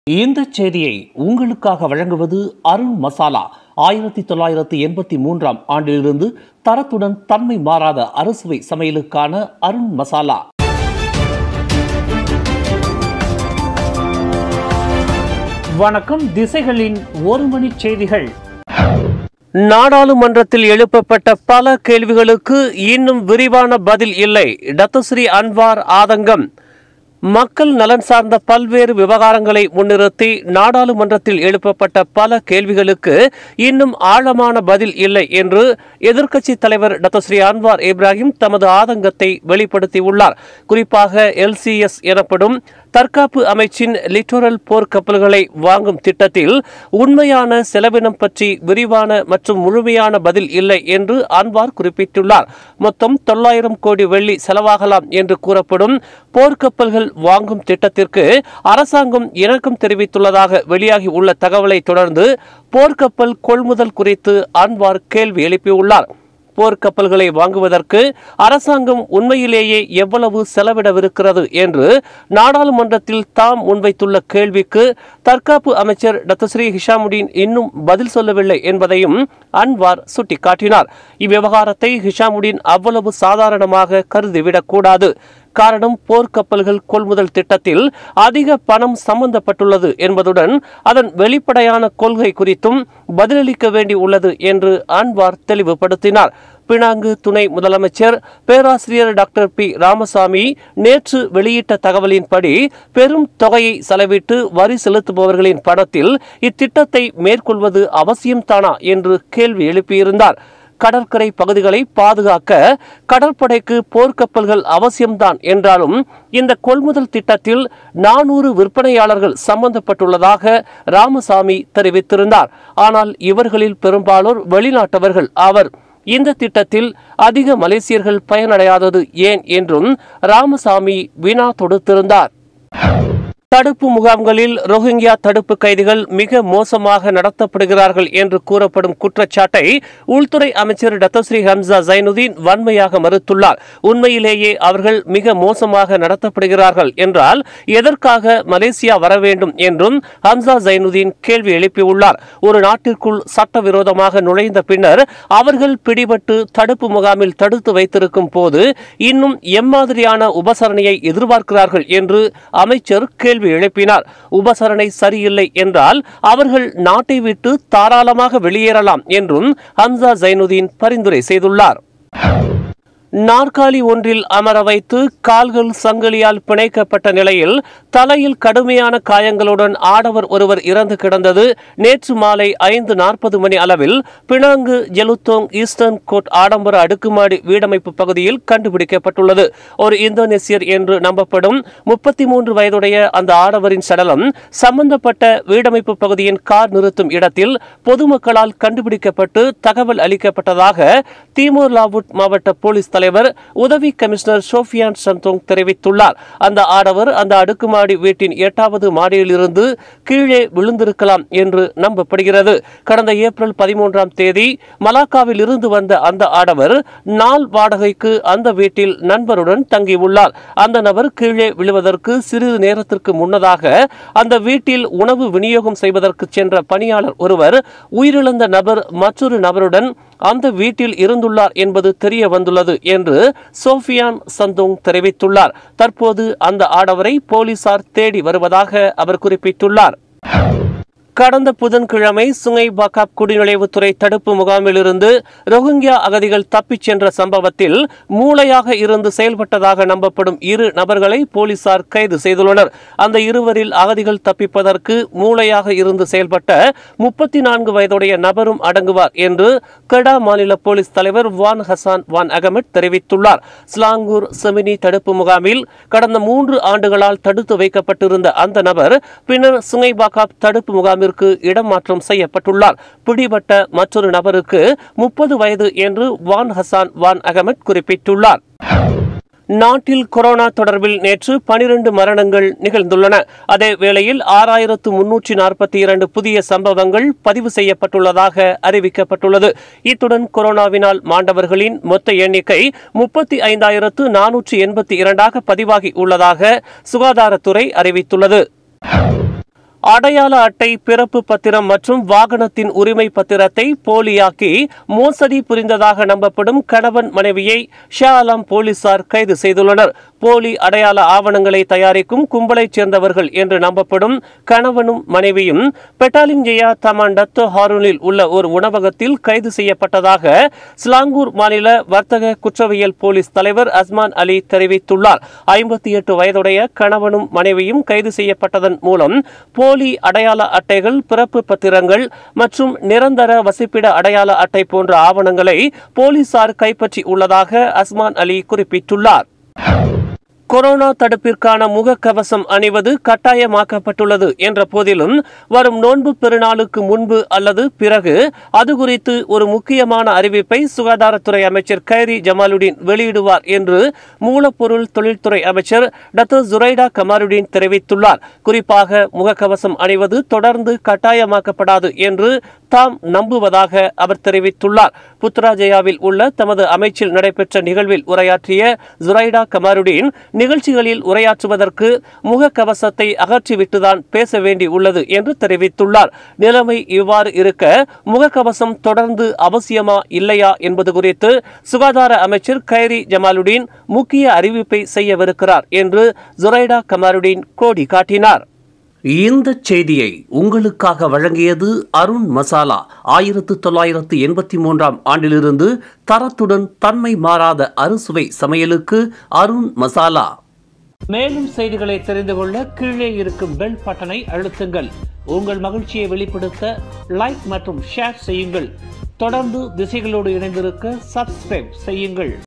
இந்த செய்தியை உங்களுக்காக வழங்குவது அருண் மசாலா ஆயிரத்தி தொள்ளாயிரத்தி எண்பத்தி மூன்றாம் ஆண்டிலிருந்து தரத்துடன் தன்மை மாறாத அறுசுவை சமையலுக்கான அருண் மசாலா வணக்கம் திசைகளின் ஒரு மணி செய்திகள் நாடாளுமன்றத்தில் எழுப்பப்பட்ட பல கேள்விகளுக்கு இன்னும் விரிவான பதில் இல்லை டத்துஸ்ரீ அன்வார் ஆதங்கம் மக்கள் நலன் சார்ந்த பல்வேறு விவகாரங்களை முன்னிறுத்தி நாடாளுமன்றத்தில் எழுப்பப்பட்ட பல கேள்விகளுக்கு இன்னும் ஆழமான பதில் இல்லை என்று எதிர்க்கட்சித் தலைவர் டத்தஸ்ரீ அன்வார் இப்ராஹிம் தமது ஆதங்கத்தை வெளிப்படுத்தியுள்ளார் குறிப்பாக எல்சிஎஸ் எனப்படும் தற்காப்பு அமைச்சின் லிட்டோரல் போர் கப்பல்களை வாங்கும் திட்டத்தில் உண்மையான செலவினம் பற்றி விரிவான மற்றும் முழுமையான பதில் இல்லை என்று அன்வார் குறிப்பிட்டுள்ளார் மொத்தம் தொள்ளாயிரம் கோடி வெள்ளி செலவாகலாம் என்று கூறப்படும் போர்க்கப்பல்கள் வாங்கும் திட்டத்திற்கு அரசாங்கம் இணக்கம் தெரிவித்துள்ளதாக வெளியாகி உள்ள தகவலை தொடர்ந்து போர்க்கப்பல் கொள்முதல் குறித்து அன்வார் கேள்வி எழுப்பியுள்ளார் போர்க்கப்பல்களை வாங்குவதற்கு அரசாங்கம் உண்மையிலேயே எவ்வளவு செலவிடவிருக்கிறது என்று நாடாளுமன்றத்தில் தாம் முன்வைத்துள்ள கேள்விக்கு தற்காப்பு அமைச்சர் டத்தஸ்ரீ ஹிஷாமுடீன் இன்னும் பதில் சொல்லவில்லை என்பதையும் அன்வார் சுட்டிக்காட்டினார் இவ்விவகாரத்தை ஹிஷாமுடீன் அவ்வளவு சாதாரணமாக கருதிவிடக்கூடாது காரணம் போர்க்கப்பல்கள் கொள்முதல் திட்டத்தில் அதிக பணம் சம்பந்தப்பட்டுள்ளது என்பதுடன் அதன் வெளிப்படையான கொள்கை குறித்தும் பதிலளிக்க வேண்டி உள்ளது என்று அன்வார் தெளிவுபடுத்தினார் பினாங்கு துணை முதலமைச்சர் பேராசிரியர் டாக்டர் பி ராமசாமி நேற்று வெளியிட்ட தகவலின்படி பெரும் தொகையை செலவிட்டு வரி செலுத்துபவர்களின் பணத்தில் இத்திட்டத்தை மேற்கொள்வது அவசியம்தானா என்று கேள்வி எழுப்பியிருந்தார் கடற்கரை பகுதிகளை பாதுகாக்க கடற்படைக்கு போர்க்கப்பல்கள் அவசியம்தான் என்றாலும் இந்த கொள்முதல் திட்டத்தில் நானூறு விற்பனையாளர்கள் சம்பந்தப்பட்டுள்ளதாக ராமசாமி தெரிவித்திருந்தார் ஆனால் இவர்களில் பெரும்பாலோர் வெளிநாட்டவர்கள் ஆவர் இந்த திட்டத்தில் அதிக மலேசியர்கள் பயனடையாதது ஏன் என்றும் ராமசாமி வினா தொடுத்திருந்தார் தடுப்பு முகாம்களில் ரோஹிங்கியா தடுப்பு கைதிகள் மிக மோசமாக நடத்தப்படுகிறார்கள் என்று கூறப்படும் குற்றச்சாட்டை உள்துறை அமைச்சர் டத்தஸ்ரீ ஹம்சா ஜைனுதீன் வன்மையாக மறுத்துள்ளார் உண்மையிலேயே அவர்கள் மிக மோசமாக நடத்தப்படுகிறார்கள் என்றால் எதற்காக மலேசியா வர வேண்டும் என்றும் ஹம்சா ஜைனுதீன் கேள்வி எழுப்பியுள்ளார் ஒரு நாட்டிற்குள் சட்டவிரோதமாக நுழைந்த பின்னர் அவர்கள் பிடிபட்டு தடுப்பு முகாமில் தடுத்து வைத்திருக்கும் போது இன்னும் எம்மாதிரியான உபசரணையை எதிர்பார்க்கிறார்கள் என்று அமைச்சர் கேள்வி எழுப்பினார் உபசரணை சரியில்லை என்றால் அவர்கள் நாட்டை விட்டு தாராளமாக வெளியேறலாம் என்றும் ஹம்சா ஜைனுதீன் பரிந்துரை செய்துள்ளார் நாற்காலி ஒன்றில் அமர வைத்து கால்கள் சங்கிலியால் பிணைக்கப்பட்ட நிலையில் தலையில் கடுமையான காயங்களுடன் ஆடவர் ஒருவர் இறந்து கிடந்தது நேற்று மாலை ஐந்து நாற்பது மணி அளவில் பினாங்கு ஜெலுத்தோங் ஈஸ்டர்ன் கோட் ஆடம்பர அடுக்குமாடி வீடமைப்பு பகுதியில் கண்டுபிடிக்கப்பட்டுள்ளது ஒரு இந்தோனேசியர் என்று நம்பப்படும் முப்பத்தி மூன்று வயதுடைய அந்த ஆடவரின் சடலம் சம்பந்தப்பட்ட வீடமைப்பு பகுதியின் கார் நிறுத்தும் இடத்தில் பொதுமக்களால் கண்டுபிடிக்கப்பட்டு தகவல் அளிக்கப்பட்டதாக தீமோர் லாவுட் மாவட்ட போலீஸ் தலைவர் உதவி கமிஷனர் சோஃபியான் சந்தோங் தெரிவித்துள்ளார் அந்த ஆடவர் அந்த அடுக்குமாடி வீட்டின் எட்டாவது மாடியிலிருந்து கீழே விழுந்திருக்கலாம் என்று நம்பப்படுகிறது கடந்த ஏப்ரல் பதிமூன்றாம் தேதி மலாக்காவில் இருந்து வந்த அந்த ஆடவர் நாள் வாடகைக்கு அந்த வீட்டில் நண்பருடன் தங்கியுள்ளார் அந்த நபர் கீழே விழுவதற்கு சிறிது நேரத்திற்கு முன்னதாக அந்த வீட்டில் உணவு விநியோகம் செய்வதற்கு சென்ற பணியாளர் ஒருவர் உயிரிழந்த நபர் மற்றொரு நபருடன் அந்த வீட்டில் இருந்துள்ளார் என்பது தெரிய வந்துள்ளது என்று சோஃபியான் சந்தோங் தெரிவித்துள்ளார் தற்போது அந்த ஆடவரை போலீசார் தேடி வருவதாக அவர் குறிப்பிட்டுள்ளார் கடந்த புதன்கிழமை சுங்கை பாக்காப் குடிநுழைவுத்துறை தடுப்பு முகாமிலிருந்து ரோஹிங்கியா அகதிகள் தப்பிச் சென்ற சம்பவத்தில் மூளையாக இருந்து செயல்பட்டதாக நம்பப்படும் இரு நபர்களை போலீசார் கைது செய்துள்ளனர் அந்த இருவரில் அகதிகள் தப்பிப்பதற்கு மூளையாக இருந்து செயல்பட்ட முப்பத்தி நான்கு வயதுடைய நபரும் அடங்குவார் என்று கெடா மாநில போலீஸ் தலைவர் வான் ஹசான் வான் அகமட் தெரிவித்துள்ளார் ஸ்லாங்கூர் செமினி தடுப்பு முகாமில் கடந்த மூன்று ஆண்டுகளால் தடுத்து வைக்கப்பட்டிருந்த அந்த நபர் பின்னர் சுங்கை பாக்காப் தடுப்பு முகாமில் முகாமிற்கு இடம் மாற்றம் செய்யப்பட்டுள்ளார் பிடிபட்ட மற்றொரு நபருக்கு முப்பது வயது என்று வான் ஹசான் வான் அகமட் குறிப்பிட்டுள்ளார் நாட்டில் கொரோனா தொடர்பில் நேற்று பனிரெண்டு மரணங்கள் நிகழ்ந்துள்ளன அதே வேளையில் ஆறாயிரத்து முன்னூற்றி நாற்பத்தி இரண்டு புதிய சம்பவங்கள் பதிவு செய்யப்பட்டுள்ளதாக அறிவிக்கப்பட்டுள்ளது இத்துடன் கொரோனாவினால் மாண்டவர்களின் மொத்த எண்ணிக்கை முப்பத்தி ஐந்தாயிரத்து நானூற்றி எண்பத்தி இரண்டாக பதிவாகி உள்ளதாக சுகாதாரத்துறை அறிவித்துள்ளது அடையாள அட்டை பிறப்பு பத்திரம் மற்றும் வாகனத்தின் உரிமை பத்திரத்தை போலியாக்கி மோசடி புரிந்ததாக நம்பப்படும் கணவன் மனைவியை ஷா ஆலம் போலீசார் கைது செய்துள்ளனர் போலி அடையாள ஆவணங்களை தயாரிக்கும் கும்பலைச் சேர்ந்தவர்கள் என்று நம்பப்படும் கணவனும் மனைவியும் பெட்டாலிங்ஜயா தமான் டத்தோ ஹாரூனில் உள்ள ஒரு உணவகத்தில் கைது செய்யப்பட்டதாக ஸ்லாங்கூர் மாநில வர்த்தக குற்றவியல் போலீஸ் தலைவர் அஸ்மான் அலி தெரிவித்துள்ளார் ஐம்பத்தி எட்டு வயதுடைய கணவனும் மனைவியும் கைது செய்யப்பட்டதன் மூலம் போலி அடையாள அட்டைகள் பிறப்பு பத்திரங்கள் மற்றும் நிரந்தர வசிப்பிட அடையாள அட்டை போன்ற ஆவணங்களை போலீசார் கைப்பற்றி உள்ளதாக அஸ்மான் அலி குறிப்பிட்டுள்ளார் கொரோனா தடுப்பிற்கான முகக்கவசம் அணிவது கட்டாயமாக்கப்பட்டுள்ளது என்ற போதிலும் வரும் நோன்பு பெருநாளுக்கு முன்பு அல்லது பிறகு அது குறித்து ஒரு முக்கியமான அறிவிப்பை சுகாதாரத்துறை அமைச்சர் கைரி ஜமாலுடீன் வெளியிடுவார் என்று மூலப்பொருள் தொழில்துறை அமைச்சர் டாக்டர் ஜுரைடா கமாருடீன் தெரிவித்துள்ளார் குறிப்பாக முகக்கவசம் அணிவது தொடர்ந்து கட்டாயமாக்கப்படாது என்று தாம் நம்புவதாக அவர் தெரிவித்துள்ளார் புத்ராஜயாவில் உள்ள தமது அமைச்சில் நடைபெற்ற நிகழ்வில் உரையாற்றிய ஜுரைடா கமாருடீன் நிகழ்ச்சிகளில் உரையாற்றுவதற்கு முகக்கவசத்தை அகற்றிவிட்டுதான் பேச வேண்டி உள்ளது என்று தெரிவித்துள்ளார் நிலைமை இவ்வாறு இருக்க முகக்கவசம் தொடர்ந்து அவசியமா இல்லையா என்பது குறித்து சுகாதார அமைச்சர் கைரி ஜமாலுடீன் முக்கிய அறிவிப்பை செய்யவிருக்கிறார் என்று ஜுரைடா கமாருடீன் கோடி காட்டினார் இந்த செய்தியை உங்களுக்காக வழங்கியது அருண் மசாலா ஆயிரத்து தொள்ளாயிரத்து எண்பத்தி மூன்றாம் ஆண்டிலிருந்து தரத்துடன் தன்மை மாறாத அறுசுவை சமையலுக்கு அருண் மசாலா மேலும் செய்திகளை தெரிந்து கொள்ள கீழே இருக்கும் பெல் பட்டனை அழுத்துங்கள் உங்கள் மகிழ்ச்சியை வெளிப்படுத்த லைக் மற்றும் ஷேர் செய்யுங்கள் தொடர்ந்து திசைகளோடு இணைந்திருக்க சப்ஸ்கிரைப் செய்யுங்கள்